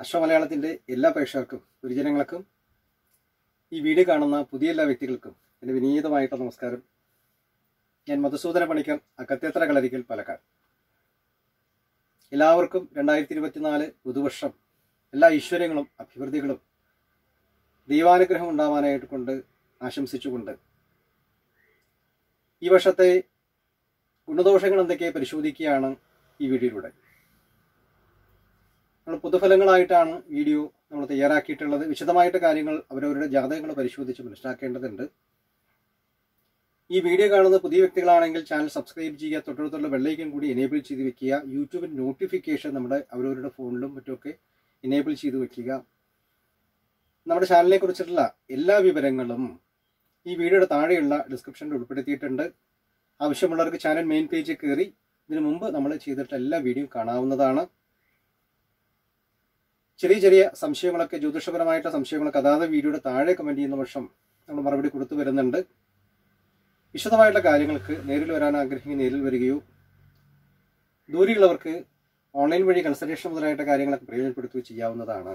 അശ്വമലയാളത്തിൻ്റെ എല്ലാ പ്രേക്ഷകർക്കും ഗുരുജനങ്ങൾക്കും ഈ വീഡിയോ കാണുന്ന പുതിയ എല്ലാ വ്യക്തികൾക്കും എൻ്റെ വിനീതമായിട്ടുള്ള നമസ്കാരം ഞാൻ മധുസൂദന പണിക്കർ അക്കത്തേത്ര കളരിക്കൽ പാലക്കാട് എല്ലാവർക്കും രണ്ടായിരത്തി ഇരുപത്തിനാല് പുതുവർഷം എല്ലാ ഐശ്വര്യങ്ങളും അഭിവൃദ്ധികളും ദൈവാനുഗ്രഹം ഉണ്ടാവാനായിട്ട് കൊണ്ട് ആശംസിച്ചുകൊണ്ട് ഈ വർഷത്തെ ഗുണദോഷങ്ങൾ എന്തൊക്കെ പരിശോധിക്കുകയാണ് ഈ വീഡിയോയിലൂടെ നമ്മൾ പൊതുഫലങ്ങളായിട്ടാണ് വീഡിയോ നമ്മൾ തയ്യാറാക്കിയിട്ടുള്ളത് വിശദമായിട്ട് കാര്യങ്ങൾ അവരവരുടെ ജാതകങ്ങൾ പരിശോധിച്ച് മനസ്സിലാക്കേണ്ടതുണ്ട് ഈ വീഡിയോ കാണുന്ന പുതിയ വ്യക്തികളാണെങ്കിൽ ചാനൽ സബ്സ്ക്രൈബ് ചെയ്യുക തൊട്ടടുത്തുള്ള ബെല്ലൈക്കൻ കൂടി എനേബിൾ ചെയ്ത് വെക്കുക യൂട്യൂബിൽ നോട്ടിഫിക്കേഷൻ നമ്മുടെ അവരവരുടെ ഫോണിലും മറ്റുമൊക്കെ എനേബിൾ ചെയ്ത് വെക്കുക നമ്മുടെ ചാനലിനെ കുറിച്ചിട്ടുള്ള എല്ലാ വിവരങ്ങളും ഈ വീഡിയോയുടെ താഴെയുള്ള ഡിസ്ക്രിപ്ഷനിൽ ഉൾപ്പെടുത്തിയിട്ടുണ്ട് ആവശ്യമുള്ളവർക്ക് ചാനൽ മെയിൻ പേജിൽ കയറി ഇതിനു മുമ്പ് നമ്മൾ ചെയ്തിട്ടുള്ള എല്ലാ വീഡിയോയും കാണാവുന്നതാണ് ചെറിയ ചെറിയ സംശയങ്ങളൊക്കെ ജ്യോതിഷപരമായിട്ടുള്ള സംശയങ്ങളൊക്കെ അതാത് വീഡിയോയുടെ താഴെ കമന്റ് ചെയ്യുന്ന വർഷം നമ്മൾ മറുപടി കൊടുത്തു വരുന്നുണ്ട് വിശദമായിട്ടുള്ള കാര്യങ്ങൾക്ക് നേരിൽ വരാൻ ആഗ്രഹിക്കുന്ന നേരിൽ വരികയോ ദൂരെയുള്ളവർക്ക് ഓൺലൈൻ വഴി കൺസൾട്ടേഷൻ മുതലായിട്ട് കാര്യങ്ങളൊക്കെ പ്രയോജനപ്പെടുത്തുകയോ ചെയ്യാവുന്നതാണ്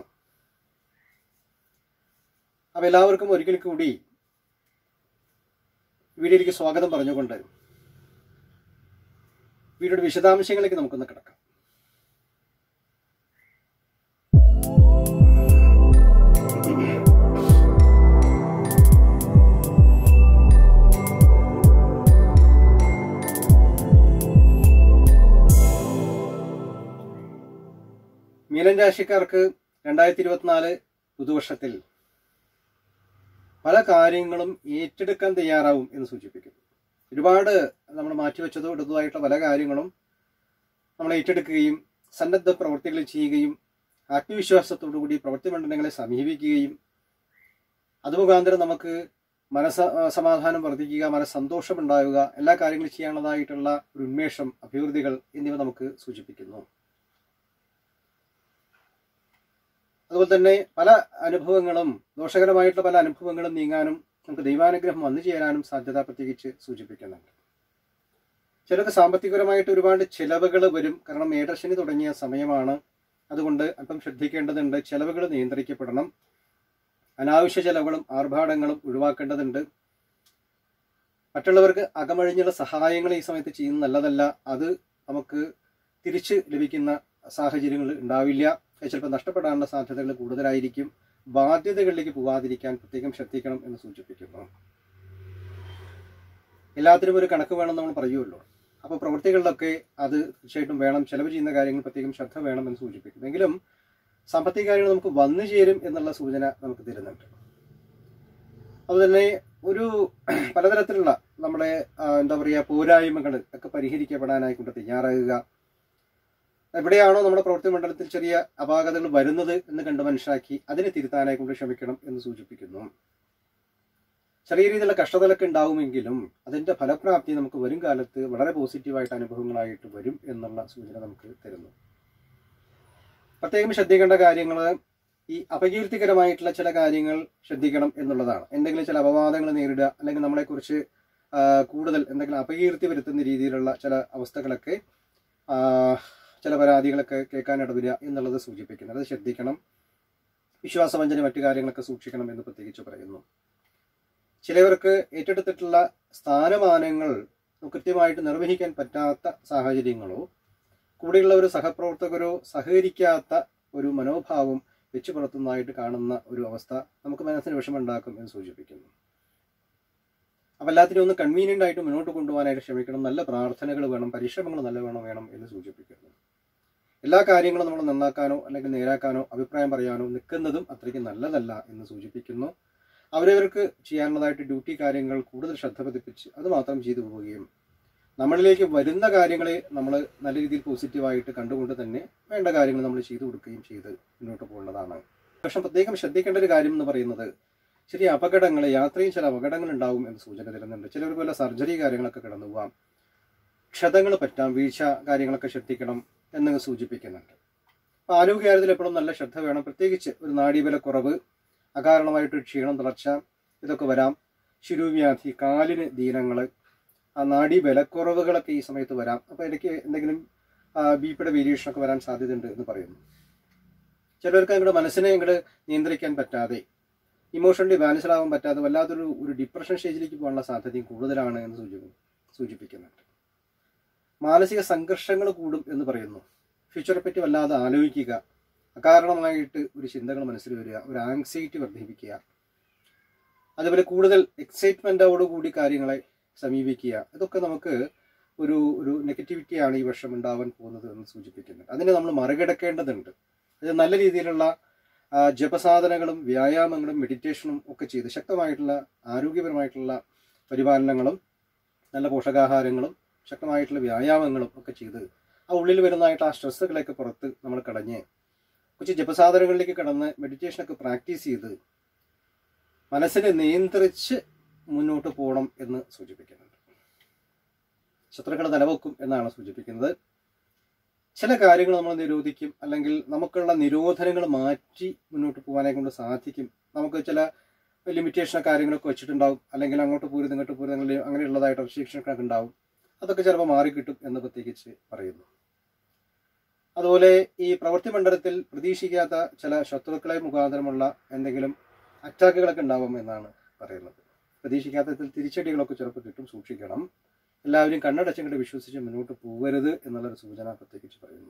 അപ്പോൾ എല്ലാവർക്കും ഒരിക്കൽ കൂടി വീഡിയോയിലേക്ക് സ്വാഗതം പറഞ്ഞുകൊണ്ട് വീഡിയോയുടെ വിശദാംശങ്ങളിലേക്ക് നമുക്കൊന്ന് കിടക്കാം മീനൻ രാശിക്കാർക്ക് രണ്ടായിരത്തി ഇരുപത്തിനാല് പുതുവർഷത്തിൽ പല കാര്യങ്ങളും ഏറ്റെടുക്കാൻ തയ്യാറാവും എന്ന് സൂചിപ്പിക്കുന്നു ഒരുപാട് നമ്മൾ മാറ്റിവെച്ചതോ ഇടുന്നതായിട്ടുള്ള പല കാര്യങ്ങളും നമ്മൾ ഏറ്റെടുക്കുകയും സന്നദ്ധ പ്രവർത്തികൾ ചെയ്യുകയും ആത്മവിശ്വാസത്തോടു കൂടി പ്രവൃത്തി മണ്ഡലങ്ങളെ സമീപിക്കുകയും അത് മുഖാന്തരം നമുക്ക് മനസ്സ സമാധാനം വർദ്ധിക്കുക മനസ്സന്തോഷം ഉണ്ടാവുക എല്ലാ കാര്യങ്ങളും ചെയ്യാനുള്ളതായിട്ടുള്ള ഒരു ഉന്മേഷം അഭിവൃദ്ധികൾ എന്നിവ നമുക്ക് സൂചിപ്പിക്കുന്നു അതുപോലെ തന്നെ പല അനുഭവങ്ങളും ദോഷകരമായിട്ടുള്ള പല അനുഭവങ്ങളും നീങ്ങാനും നമുക്ക് ദൈവാനുഗ്രഹം വന്നു ചേരാനും സാധ്യത പ്രത്യേകിച്ച് സൂചിപ്പിക്കുന്നുണ്ട് ചിലർക്ക് സാമ്പത്തികപരമായിട്ട് ഒരുപാട് ചിലവുകൾ വരും കാരണം മേടശനി തുടങ്ങിയ സമയമാണ് അതുകൊണ്ട് അല്പം ശ്രദ്ധിക്കേണ്ടതുണ്ട് ചിലവുകൾ നിയന്ത്രിക്കപ്പെടണം അനാവശ്യ ചെലവുകളും ആർഭാടങ്ങളും ഒഴിവാക്കേണ്ടതുണ്ട് മറ്റുള്ളവർക്ക് അകമഴിഞ്ഞുള്ള സഹായങ്ങൾ ഈ സമയത്ത് ചെയ്യുന്നത് നല്ലതല്ല അത് നമുക്ക് തിരിച്ച് ലഭിക്കുന്ന സാഹചര്യങ്ങൾ ഉണ്ടാവില്ല അത് ചിലപ്പോൾ നഷ്ടപ്പെടാനുള്ള സാധ്യതകൾ കൂടുതലായിരിക്കും ബാധ്യതകളിലേക്ക് പോവാതിരിക്കാൻ പ്രത്യേകം ശ്രദ്ധിക്കണം എന്ന് സൂചിപ്പിക്കുന്നു എല്ലാത്തിനും ഒരു കണക്ക് വേണം നമ്മൾ പറയുമല്ലോ അപ്പോൾ പ്രവൃത്തികളിലൊക്കെ അത് തീർച്ചയായിട്ടും വേണം ചെലവ് ചെയ്യുന്ന കാര്യങ്ങൾ പ്രത്യേകം ശ്രദ്ധ വേണം എന്ന് സൂചിപ്പിക്കുന്നു എങ്കിലും സാമ്പത്തിക കാര്യങ്ങൾ നമുക്ക് വന്നു ചേരും എന്നുള്ള സൂചന നമുക്ക് തരുന്നുണ്ട് അതുതന്നെ ഒരു പലതരത്തിലുള്ള നമ്മുടെ ആ, എന്താ പറയുക പോരായ്മകൾ ഒക്കെ പരിഹരിക്കപ്പെടാനായിക്കൊണ്ട് തയ്യാറാകുക എവിടെയാണോ നമ്മുടെ പ്രവൃത്തി മണ്ഡലത്തിൽ ചെറിയ അപാകതകൾ വരുന്നത് എന്ന് കണ്ട് മനസ്സിലാക്കി അതിനെ തിരുത്താനായി കൊണ്ട് ശ്രമിക്കണം എന്ന് സൂചിപ്പിക്കുന്നു ചെറിയ രീതിയിലുള്ള കഷ്ടതകളൊക്കെ ഉണ്ടാവുമെങ്കിലും അതിന്റെ ഫലപ്രാപ്തി നമുക്ക് വരും കാലത്ത് വളരെ പോസിറ്റീവായിട്ട് അനുഭവങ്ങളായിട്ട് വരും എന്നുള്ള സൂചന നമുക്ക് തരുന്നു പ്രത്യേകം ശ്രദ്ധിക്കേണ്ട കാര്യങ്ങൾ ഈ അപകീർത്തികരമായിട്ടുള്ള ചില കാര്യങ്ങൾ ശ്രദ്ധിക്കണം എന്നുള്ളതാണ് എന്തെങ്കിലും ചില അപവാദങ്ങൾ നേരിടുക അല്ലെങ്കിൽ നമ്മളെക്കുറിച്ച് ആ, കൂടുതൽ എന്തെങ്കിലും അപകീർത്തി വരുത്തുന്ന രീതിയിലുള്ള ചില അവസ്ഥകളൊക്കെ ആ, ചില പരാതികളൊക്കെ കേൾക്കാൻ ഇടവരിക എന്നുള്ളത് സൂചിപ്പിക്കുന്നത് അത് ശ്രദ്ധിക്കണം വിശ്വാസവഞ്ചന മറ്റു കാര്യങ്ങളൊക്കെ സൂക്ഷിക്കണം എന്ന് പ്രത്യേകിച്ച് പറയുന്നു ചിലവർക്ക് ഏറ്റെടുത്തിട്ടുള്ള സ്ഥാനമാനങ്ങൾ കൃത്യമായിട്ട് നിർവഹിക്കാൻ പറ്റാത്ത സാഹചര്യങ്ങളോ കൂടെയുള്ള ഒരു സഹപ്രവർത്തകരോ സഹകരിക്കാത്ത ഒരു മനോഭാവം വെച്ചു പുലർത്തുന്നതായിട്ട് കാണുന്ന ഒരു അവസ്ഥ നമുക്ക് മനസ്സിന് വിഷമുണ്ടാക്കും എന്ന് സൂചിപ്പിക്കുന്നു അപ്പം എല്ലാത്തിനും ഒന്ന് കൺവീനിയൻ്റ് ആയിട്ട് മുന്നോട്ട് കൊണ്ടുപോകാനായിട്ട് ശ്രമിക്കണം നല്ല പ്രാർത്ഥനകൾ വേണം പരിശ്രമങ്ങൾ നല്ല വേണം വേണം എന്ന് സൂചിപ്പിക്കുന്നു എല്ലാ കാര്യങ്ങളും നമ്മൾ നന്നാക്കാനോ അല്ലെങ്കിൽ നേരാക്കാനോ അഭിപ്രായം പറയാനോ നിൽക്കുന്നതും അത്രയ്ക്ക് നല്ലതല്ല എന്ന് സൂചിപ്പിക്കുന്നു അവരവർക്ക് ചെയ്യാനുള്ളതായിട്ട് ഡ്യൂട്ടി കാര്യങ്ങൾ കൂടുതൽ ശ്രദ്ധ പതിപ്പിച്ച് അത് മാത്രം ചെയ്തു പോവുകയും നമ്മളിലേക്ക് വരുന്ന കാര്യങ്ങളെ നമ്മൾ നല്ല രീതിയിൽ പോസിറ്റീവായിട്ട് കണ്ടുകൊണ്ട് തന്നെ വേണ്ട കാര്യങ്ങൾ നമ്മൾ ചെയ്തു കൊടുക്കുകയും ചെയ്ത് മുന്നോട്ട് പോകേണ്ടതാണ് പക്ഷെ പ്രത്യേകം ശ്രദ്ധിക്കേണ്ട ഒരു കാര്യം എന്ന് പറയുന്നത് ചെറിയ അപകടങ്ങൾ യാത്രയിൽ ചില അപകടങ്ങൾ ഉണ്ടാവും എന്ന് സൂചന തരുന്നുണ്ട് ചിലർക്ക് വല്ല സർജറി കാര്യങ്ങളൊക്കെ കടന്നു പോവാം ക്ഷതങ്ങൾ പറ്റാം വീഴ്ച കാര്യങ്ങളൊക്കെ ശ്രദ്ധിക്കണം എന്ന് സൂചിപ്പിക്കുന്നുണ്ട് അപ്പോൾ ആരോഗ്യകാര്യത്തിൽ എപ്പോഴും നല്ല ശ്രദ്ധ വേണം പ്രത്യേകിച്ച് ഒരു നാഡീബല കുറവ് അകാരണമായിട്ട് ക്ഷീണം തളർച്ച ഇതൊക്കെ വരാം ശിരുവ്യാധി കാലിന് ദീനങ്ങൾ ആ നാഡീ ബലക്കുറവുകളൊക്കെ ഈ സമയത്ത് വരാം അപ്പോൾ ഇടയ്ക്ക് എന്തെങ്കിലും ബി പിയുടെ വേരിയേഷൻ ഒക്കെ വരാൻ സാധ്യതയുണ്ട് എന്ന് പറയുന്നു ചിലർക്ക് അങ്ങോട്ട് മനസ്സിനെ അങ്ങോട്ട് നിയന്ത്രിക്കാൻ പറ്റാതെ ഇമോഷണലി ബാലൻസ്ഡ് ആവാൻ പറ്റാതെ വല്ലാത്തൊരു ഒരു ഡിപ്രഷൻ സ്റ്റേജിലേക്ക് പോകാനുള്ള സാധ്യതയും കൂടുതലാണ് എന്ന് സൂചിപ്പി സൂചിപ്പിക്കുന്നുണ്ട് മാനസിക സംഘർഷങ്ങൾ കൂടും എന്ന് പറയുന്നു ഫ്യൂച്ചറെ പറ്റി വല്ലാതെ ആലോചിക്കുക അകാരണമായിട്ട് ഒരു ചിന്തകൾ മനസ്സിൽ വരിക ഒരു ആങ്സൈറ്റി വർദ്ധിപ്പിക്കുക അതുപോലെ കൂടുതൽ എക്സൈറ്റ്മെൻറ്റോടുകൂടി കാര്യങ്ങളെ സമീപിക്കുക ഇതൊക്കെ നമുക്ക് ഒരു ഒരു നെഗറ്റിവിറ്റിയാണ് ഈ വർഷം ഉണ്ടാവാൻ പോകുന്നത് എന്ന് സൂചിപ്പിക്കുന്നത് അതിനെ നമ്മൾ മറികടക്കേണ്ടതുണ്ട് അത് നല്ല രീതിയിലുള്ള ആ, ജപസാധനങ്ങളും വ്യായാമങ്ങളും മെഡിറ്റേഷനും ഒക്കെ ചെയ്ത് ശക്തമായിട്ടുള്ള ആരോഗ്യപരമായിട്ടുള്ള പരിപാലനങ്ങളും നല്ല പോഷകാഹാരങ്ങളും ശക്തമായിട്ടുള്ള വ്യായാമങ്ങളും ഒക്കെ ചെയ്ത് ആ ഉള്ളിൽ വരുന്നതായിട്ട് ആ സ്ട്രെസ്സുകളൊക്കെ പുറത്ത് നമ്മൾ കളഞ്ഞ് കുറച്ച് ജപസാധനങ്ങളിലേക്ക് കടന്ന് മെഡിറ്റേഷനൊക്കെ പ്രാക്ടീസ് ചെയ്ത് മനസ്സിനെ നിയന്ത്രിച്ച് മുന്നോട്ട് പോകണം എന്ന് സൂചിപ്പിക്കുന്നുണ്ട് ശത്രുക്കൾ നിലവെക്കും എന്നാണ് സൂചിപ്പിക്കുന്നത് ചില കാര്യങ്ങൾ നമ്മൾ നിരോധിക്കും അല്ലെങ്കിൽ നമുക്കുള്ള നിരോധനങ്ങൾ മാറ്റി മുന്നോട്ട് പോകാനെ കൊണ്ട് സാധിക്കും നമുക്ക് ചില ലിമിറ്റേഷൻ കാര്യങ്ങളൊക്കെ വെച്ചിട്ടുണ്ടാവും അല്ലെങ്കിൽ അങ്ങോട്ട് പോരുത് ഇങ്ങോട്ട് പോരുത് അങ്ങനെ അങ്ങനെയുള്ളതായിട്ട് റെസ്ട്രിക്ഷനൊക്കെ ഉണ്ടാവും അതൊക്കെ ചിലപ്പോൾ മാറിക്കിട്ടും എന്ന് പ്രത്യേകിച്ച് പറയുന്നു അതുപോലെ ഈ പ്രവൃത്തി മണ്ഡലത്തിൽ പ്രതീക്ഷിക്കാത്ത ചില ശത്രുക്കളെ മുഖാന്തരമുള്ള എന്തെങ്കിലും അറ്റാക്കുകളൊക്കെ ഉണ്ടാവും എന്നാണ് പറയുന്നത് പ്രതീക്ഷിക്കാത്ത ചില തിരിച്ചടികളൊക്കെ ചിലപ്പോൾ കിട്ടും സൂക്ഷിക്കണം എല്ലാവരും കണ്ണടച്ചങ്ങോട്ട് വിശ്വസിച്ച് മുന്നോട്ട് പോകരുത് എന്നുള്ളൊരു സൂചന പ്രത്യേകിച്ച് പറയുന്നു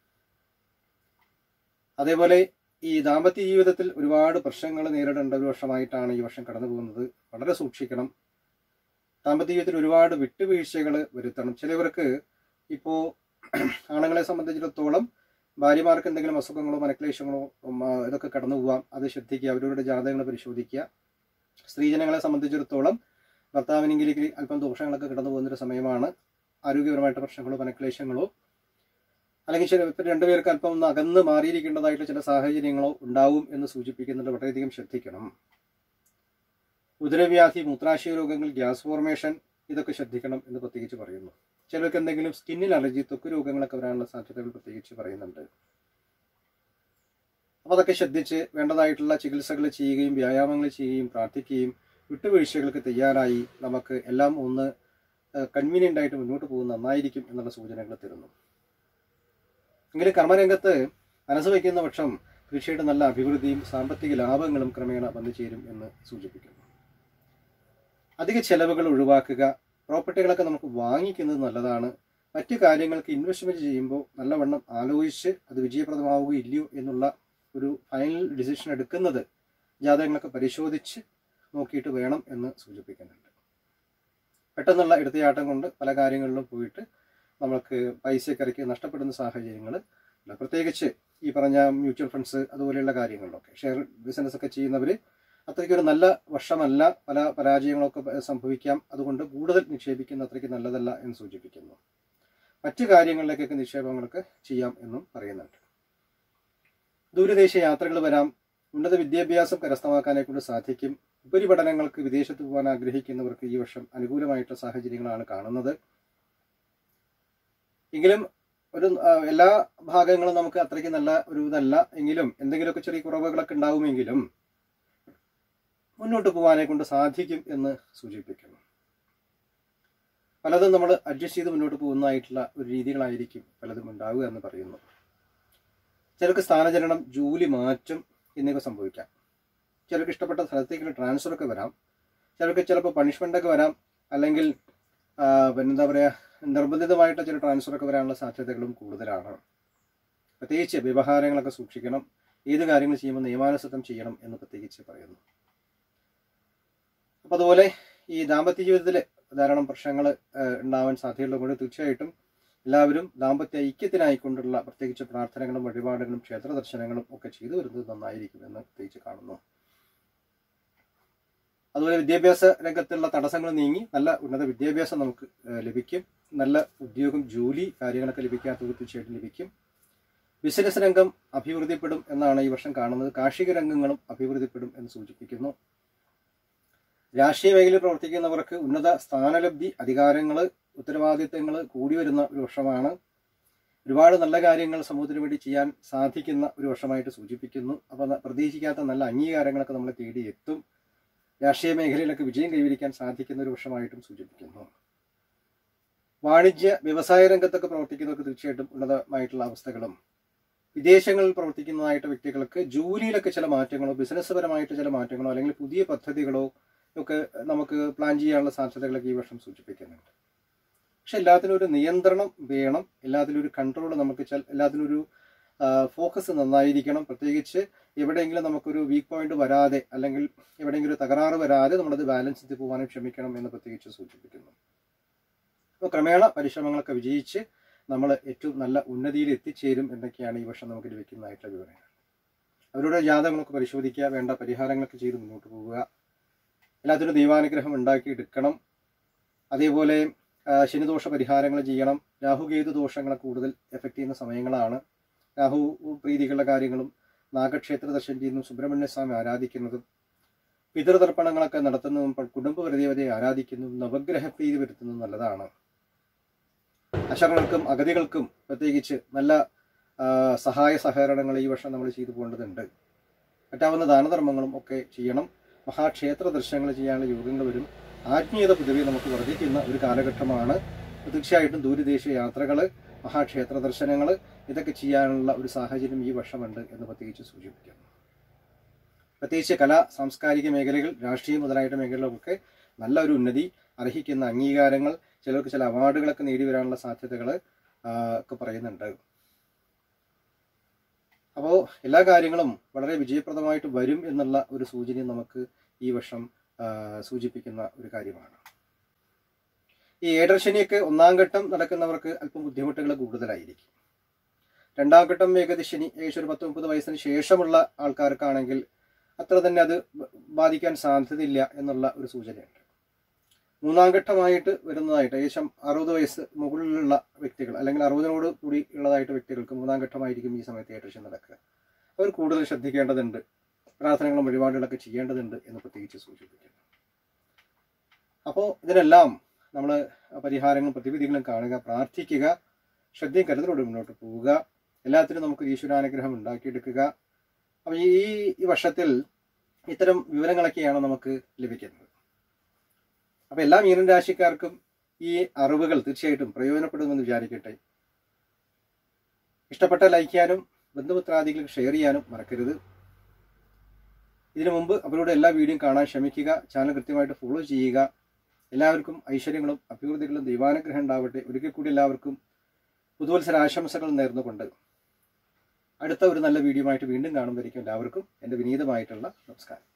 അതേപോലെ ഈ ദാമ്പത്യ ജീവിതത്തിൽ ഒരുപാട് പ്രശ്നങ്ങൾ നേരിടേണ്ട ഒരു വർഷമായിട്ടാണ് ഈ വർഷം കടന്നു പോകുന്നത് വളരെ സൂക്ഷിക്കണം ദാമ്പത്യ ജീവിതത്തിൽ ഒരുപാട് വിട്ടുവീഴ്ചകൾ വരുത്തണം ചിലവർക്ക് ഇപ്പോൾ ആണുങ്ങളെ സംബന്ധിച്ചിടത്തോളം ഭാര്യമാർക്ക് എന്തെങ്കിലും അസുഖങ്ങളോ മനക്ലേശങ്ങളോ ഉം, ആ, ഇതൊക്കെ കടന്നു പോവാം അത് ശ്രദ്ധിക്കുക അവരവരുടെ ജാതകങ്ങൾ പരിശോധിക്കുക സ്ത്രീജനങ്ങളെ സംബന്ധിച്ചിടത്തോളം ഭർത്താവിനെങ്കിലേക്ക് അല്പം ദോഷങ്ങളൊക്കെ കടന്നു പോകുന്നൊരു സമയമാണ് ആരോഗ്യപരമായിട്ട് പ്രശ്നങ്ങളോ മനക്ലേശങ്ങളോ അല്ലെങ്കിൽ ചില ഇപ്പം രണ്ടുപേർക്ക് അല്പം ഒന്ന് അകന്ന് മാറിയിരിക്കേണ്ടതായിട്ട് ചില സാഹചര്യങ്ങളോ ഉണ്ടാവും എന്ന് സൂചിപ്പിക്കുന്നുണ്ട് വളരെയധികം ശ്രദ്ധിക്കണം ഉദരവ്യാധി മൂത്രാശയ രോഗങ്ങൾ ഗ്യാസ് ഫോർമേഷൻ ഇതൊക്കെ ശ്രദ്ധിക്കണം എന്ന് പ്രത്യേകിച്ച് പറയുന്നു ചിലർക്ക് എന്തെങ്കിലും സ്കിന്നിൽ അലർജി ത്വക്ക് രോഗങ്ങളൊക്കെ വരാനുള്ള സാധ്യതകൾ പ്രത്യേകിച്ച് പറയുന്നുണ്ട് അപ്പോൾ അതൊക്കെ ശ്രദ്ധിച്ച് വേണ്ടതായിട്ടുള്ള ചികിത്സകൾ ചെയ്യുകയും വ്യായാമങ്ങൾ ചെയ്യുകയും പ്രാർത്ഥിക്കുകയും വിട്ടുവീഴ്ചകൾക്ക് തയ്യാറായി നമുക്ക് എല്ലാം ഒന്ന് കൺവീനിയൻ്റ് ആയിട്ട് മുന്നോട്ട് പോകുന്നത് നന്നായിരിക്കും എന്നുള്ള സൂചനകൾ തരുന്നു എങ്കിലും കർമ്മരംഗത്ത് മനസ്സ് വയ്ക്കുന്ന പക്ഷം തീർച്ചയായിട്ടും നല്ല അഭിവൃദ്ധിയും സാമ്പത്തിക ലാഭങ്ങളും ക്രമേണ വന്നു ചേരും എന്ന് സൂചിപ്പിക്കുന്നു അധിക ചെലവുകൾ ഒഴിവാക്കുക പ്രോപ്പർട്ടികളൊക്കെ നമുക്ക് വാങ്ങിക്കുന്നത് നല്ലതാണ് മറ്റു കാര്യങ്ങൾക്ക് ഇൻവെസ്റ്റ്മെന്റ് ചെയ്യുമ്പോൾ നല്ലവണ്ണം ആലോചിച്ച് അത് വിജയപ്രദമാവുകയോ ഇല്ലയോ എന്നുള്ള ഒരു ഫൈനൽ ഡിസിഷൻ എടുക്കുന്നത് ജാതകങ്ങളൊക്കെ പരിശോധിച്ച് നോക്കിയിട്ട് വേണം എന്ന് സൂചിപ്പിക്കുന്നുണ്ട് പെട്ടെന്നുള്ള എടുത്തയാട്ടം കൊണ്ട് പല കാര്യങ്ങളിലും പോയിട്ട് നമ്മൾക്ക് പൈസയൊക്കെ ഇറക്കി നഷ്ടപ്പെടുന്ന സാഹചര്യങ്ങൾ പ്രത്യേകിച്ച് ഈ പറഞ്ഞ മ്യൂച്വൽ ഫണ്ട്സ് അതുപോലെയുള്ള കാര്യങ്ങളിലൊക്കെ ഷെയർ ബിസിനസ് ഒക്കെ ചെയ്യുന്നവർ അത്രയ്ക്കൊരു നല്ല വർഷമല്ല പല പരാജയങ്ങളൊക്കെ സംഭവിക്കാം അതുകൊണ്ട് കൂടുതൽ നിക്ഷേപിക്കുന്ന അത്രയ്ക്ക് നല്ലതല്ല എന്ന് സൂചിപ്പിക്കുന്നു മറ്റു കാര്യങ്ങളിലേക്കൊക്കെ നിക്ഷേപങ്ങളൊക്കെ ചെയ്യാം എന്നും പറയുന്നുണ്ട് ദൂരദേശ യാത്രകൾ വരാം ഉന്നത വിദ്യാഭ്യാസം കരസ്ഥമാക്കാനെ കൊണ്ട് സാധിക്കും ഉപരിപഠനങ്ങൾക്ക് വിദേശത്ത് പോകാൻ ആഗ്രഹിക്കുന്നവർക്ക് ഈ വർഷം അനുകൂലമായിട്ടുള്ള സാഹചര്യങ്ങളാണ് കാണുന്നത് എങ്കിലും ഒരു ആ, എല്ലാ ഭാഗങ്ങളും നമുക്ക് അത്രയ്ക്ക് നല്ല ഒരു ഇതല്ല എങ്കിലും എന്തെങ്കിലുമൊക്കെ ചെറിയ കുറവുകളൊക്കെ ഉണ്ടാവുമെങ്കിലും മുന്നോട്ട് പോകാനെ കൊണ്ട് സാധിക്കും എന്ന് സൂചിപ്പിക്കുന്നു പലതും നമ്മൾ അഡ്ജസ്റ്റ് ചെയ്ത് മുന്നോട്ട് പോകുന്നതായിട്ടുള്ള ഒരു രീതികളായിരിക്കും പലതും ഉണ്ടാവുക എന്ന് പറയുന്നു ചിലർക്ക് സ്ഥാനചലനം ജോലി മാറ്റം എന്നിവ സംഭവിക്കാം ചിലർക്ക് ഇഷ്ടപ്പെട്ട സ്ഥലത്തേക്കുള്ള ട്രാൻസ്ഫർ ഒക്കെ വരാം ചിലർക്ക് ചിലപ്പോൾ പണിഷ്മെൻ്റ് ഒക്കെ വരാം അല്ലെങ്കിൽ ആ, പിന്നെ എന്താ പറയുക നിർബന്ധിതമായിട്ട് ചില ട്രാൻസ്ഫർ ഒക്കെ വരാനുള്ള സാധ്യതകളും കൂടുതലാണ് പ്രത്യേകിച്ച് വ്യവഹാരങ്ങളൊക്കെ സൂക്ഷിക്കണം ഏത് കാര്യങ്ങൾ ചെയ്യുമ്പോൾ നിയമാനുസൃതം ചെയ്യണം എന്ന് പ്രത്യേകിച്ച് പറയുന്നു അപ്പോൾ അതുപോലെ ഈ ദാമ്പത്യ ജീവിതത്തിൽ ധാരാളം പ്രശ്നങ്ങൾ ഉണ്ടാവാൻ സാധ്യതയുള്ളതുകൊണ്ട് തീർച്ചയായിട്ടും എല്ലാവരും ദാമ്പത്യ ഐക്യത്തിനായിക്കൊണ്ടുള്ള പ്രത്യേകിച്ച് പ്രാർത്ഥനകളും വഴിപാടുകളും ക്ഷേത്ര ദർശനങ്ങളും ഒക്കെ ചെയ്തു വരുന്നത് നന്നായിരിക്കുമെന്ന് പ്രത്യേകിച്ച് കാണുന്നു അതുപോലെ വിദ്യാഭ്യാസ രംഗത്തുള്ള തടസ്സങ്ങൾ നീങ്ങി നല്ല ഉന്നത വിദ്യാഭ്യാസം നമുക്ക് ഏഹ്, ലഭിക്കും നല്ല ഉദ്യോഗം ജോലി കാര്യങ്ങളൊക്കെ ലഭിക്കാത്തത് തീർച്ചയായിട്ടും ലഭിക്കും ബിസിനസ് രംഗം അഭിവൃദ്ധിപ്പെടും എന്നാണ് ഈ വർഷം കാണുന്നത് കാർഷിക രംഗങ്ങളും അഭിവൃദ്ധിപ്പെടും എന്ന് സൂചിപ്പിക്കുന്നു രാഷ്ട്രീയ മേഖലയിൽ പ്രവർത്തിക്കുന്നവർക്ക് ഉന്നത സ്ഥാനലബ്ധി അധികാരങ്ങൾ ഉത്തരവാദിത്തങ്ങൾ കൂടി വരുന്ന ഒരു വർഷമാണ് ഒരുപാട് നല്ല കാര്യങ്ങൾ സമൂഹത്തിന് വേണ്ടി ചെയ്യാൻ സാധിക്കുന്ന ഒരു വർഷമായിട്ട് സൂചിപ്പിക്കുന്നു അപ്പോൾ പ്രതീക്ഷിക്കാത്ത നല്ല അംഗീകാരങ്ങളൊക്കെ നമ്മളെ തേടി എത്തും രാഷ്ട്രീയ മേഖലയിലൊക്കെ വിജയം കൈവരിക്കാൻ സാധിക്കുന്ന ഒരു വർഷമായിട്ടും സൂചിപ്പിക്കുന്നു വാണിജ്യ വ്യവസായ രംഗത്തൊക്കെ പ്രവർത്തിക്കുന്നവർക്ക് തീർച്ചയായിട്ടും ഉന്നതമായിട്ടുള്ള അവസ്ഥകളും വിദേശങ്ങളിൽ പ്രവർത്തിക്കുന്നതായിട്ട് വ്യക്തികൾക്ക് ജോലിയിലൊക്കെ ചില മാറ്റങ്ങളോ ബിസിനസ് പരമായിട്ട് ചില മാറ്റങ്ങളോ അല്ലെങ്കിൽ പുതിയ പദ്ധതികളോ ഒക്കെ നമുക്ക് പ്ലാൻ ചെയ്യാനുള്ള സാധ്യതകളൊക്കെ ഈ വർഷം സൂചിപ്പിക്കുന്നുണ്ട് പക്ഷെ എല്ലാത്തിനും ഒരു നിയന്ത്രണം വേണം എല്ലാത്തിലും ഒരു കൺട്രോൾ നമുക്ക് ചില- എല്ലാത്തിനും ഒരു ഫോക്കസ് നന്നായിരിക്കണം പ്രത്യേകിച്ച് എവിടെയെങ്കിലും നമുക്കൊരു വീക്ക് പോയിന്റ് വരാതെ അല്ലെങ്കിൽ എവിടെയെങ്കിലും ഒരു തകരാറ് വരാതെ നമ്മളത് ബാലൻസ് ചെയ്ത് പോകാനും ക്ഷമിക്കണം എന്ന് പ്രത്യേകിച്ച് സൂചിപ്പിക്കുന്നു അപ്പോൾ ക്രമേണ പരിശ്രമങ്ങളൊക്കെ വിജയിച്ച് നമ്മൾ ഏറ്റവും നല്ല ഉന്നതിയിൽ എത്തിച്ചേരും എന്നൊക്കെയാണ് ഈ വർഷം നമുക്ക് ലഭിക്കുന്നതായിട്ടുള്ള വിവരങ്ങൾ അവരുടെ ജാതകങ്ങളൊക്കെ പരിശോധിക്കുക വേണ്ട പരിഹാരങ്ങളൊക്കെ ചെയ്ത് മുന്നോട്ട് പോവുക എല്ലാത്തിനും ദൈവാനുഗ്രഹം ഉണ്ടാക്കിയെടുക്കണം അതേപോലെ ആ, ശനിദോഷ പരിഹാരങ്ങൾ ചെയ്യണം രാഹുകേതു ദോഷങ്ങളെ കൂടുതൽ എഫക്റ്റ് ചെയ്യുന്ന സമയങ്ങളാണ് രാഹു പ്രീതികളുടെ കാര്യങ്ങളും നാഗക്ഷേത്ര ദർശനം ചെയ്യുന്നതും സുബ്രഹ്മണ്യ സ്വാമി ആരാധിക്കുന്നതും പിതൃതർപ്പണങ്ങളൊക്കെ നടത്തുന്നതും പ- കുടുംബപരിദേവതയെ ആരാധിക്കുന്നതും നവഗ്രഹ പ്രീതി വരുത്തുന്നതും നല്ലതാണ് അശരണർക്കും അഗതികൾക്കും പ്രത്യേകിച്ച് നല്ല ആ, സഹായ സഹകരണങ്ങൾ ഈ വർഷം നമ്മൾ ചെയ്തു പോകേണ്ടതുണ്ട് പറ്റാവുന്ന ദാനധർമ്മങ്ങളും ഒക്കെ ചെയ്യണം മഹാക്ഷേത്ര ദർശനങ്ങൾ ചെയ്യാനുള്ള യോഗങ്ങൾ വരും ആത്മീയത പൊതുവെ നമുക്ക് വർദ്ധിക്കുന്ന ഒരു കാലഘട്ടമാണ് തീർച്ചയായിട്ടും ദൂരദേശ യാത്രകൾ മഹാക്ഷേത്ര ദർശനങ്ങൾ ഇതൊക്കെ ചെയ്യാനുള്ള ഒരു സാഹചര്യം ഈ വർഷമുണ്ട് എന്ന് പ്രത്യേകിച്ച് സൂചിപ്പിക്കുന്നു പ്രത്യേകിച്ച് കലാ സാംസ്കാരിക മേഖലകൾ രാഷ്ട്രീയ മുതലായിട്ട് മേഖലകളൊക്കെ നല്ല ഒരു ഉന്നതി അർഹിക്കുന്ന അംഗീകാരങ്ങൾ ചിലർക്ക് ചില അവാർഡുകളൊക്കെ നേടി വരാനുള്ള സാധ്യതകൾ ഒക്കെ പറയുന്നുണ്ട് അപ്പോൾ എല്ലാ കാര്യങ്ങളും വളരെ വിജയപ്രദമായിട്ട് വരും എന്നുള്ള ഒരു സൂചന നമുക്ക് ഈ വർഷം ആ, സൂചിപ്പിക്കുന്ന ഒരു കാര്യമാണ് ഈ ഏഴരശനിയൊക്കെ ഒന്നാം ഘട്ടം നടക്കുന്നവർക്ക് അല്പം ബുദ്ധിമുട്ടുകൾ കൂടുതലായിരിക്കും രണ്ടാം ഘട്ടം ഏകദേശനി ഏകദേശം ഒരു പത്ത് മുപ്പത് വയസ്സിന് ശേഷമുള്ള ആൾക്കാർക്കാണെങ്കിൽ അത്ര തന്നെ അത് ബ- ബാധിക്കാൻ സാധ്യതയില്ല എന്നുള്ള ഒരു സൂചനയുണ്ട് മൂന്നാം ഘട്ടമായിട്ട് വരുന്നതായിട്ട് ഏകദേശം അറുപത് വയസ്സ് മുകളിലുള്ള വ്യക്തികൾ അല്ലെങ്കിൽ അറുപതിനോട് കൂടി ഉള്ളതായിട്ട് വ്യക്തികൾക്ക് മൂന്നാം ഘട്ടമായിരിക്കും ഈ സമയത്ത് ഏകദേശം നടക്കുക അവർ കൂടുതൽ ശ്രദ്ധിക്കേണ്ടതുണ്ട് പ്രാർത്ഥനകളും വഴിപാടുകളൊക്കെ ചെയ്യേണ്ടതുണ്ട് എന്ന് പ്രത്യേകിച്ച് സൂചിപ്പിക്കുന്നു അപ്പോൾ ഇതിനെല്ലാം നമ്മൾ പരിഹാരങ്ങളും പ്രതിവിധികളും കാണുക പ്രാർത്ഥിക്കുക ശ്രദ്ധയും കരുതലോടെ മുന്നോട്ട് പോവുക എല്ലാത്തിനും നമുക്ക് ഈശ്വരാനുഗ്രഹം ഉണ്ടാക്കിയെടുക്കുക അപ്പോൾ ഈ ഈ വർഷത്തിൽ ഇത്തരം വിവരങ്ങളൊക്കെയാണ് നമുക്ക് ലഭിക്കുന്നത് അപ്പോൾ എല്ലാ മീനൻ രാശിക്കാർക്കും ഈ അറിവുകൾ തീർച്ചയായിട്ടും പ്രയോജനപ്പെടുമെന്ന് വിചാരിക്കട്ടെ ഇഷ്ടപ്പെട്ട ലൈക്ക് ചെയ്യാനും ബന്ധുമിത്രാദികൾക്ക് ഷെയർ ചെയ്യാനും മറക്കരുത് ഇതിനു മുമ്പ് അവരുടെ എല്ലാ വീഡിയോയും കാണാൻ ശ്രമിക്കുക ചാനൽ കൃത്യമായിട്ട് ഫോളോ ചെയ്യുക എല്ലാവർക്കും ഐശ്വര്യങ്ങളും അഭിവൃദ്ധികളും ദൈവാനുഗ്രഹം ഉണ്ടാവട്ടെ ഒരിക്കൽ കൂടി എല്ലാവർക്കും പുതുവത്സര ആശംസകൾ നേർന്നുകൊണ്ട് അടുത്ത ഒരു നല്ല വീഡിയോ ആയിട്ട് വീണ്ടും കാണുമ്പോഴേക്കും എല്ലാവർക്കും എൻ്റെ വിനീതമായിട്ടുള്ള നമസ്കാരം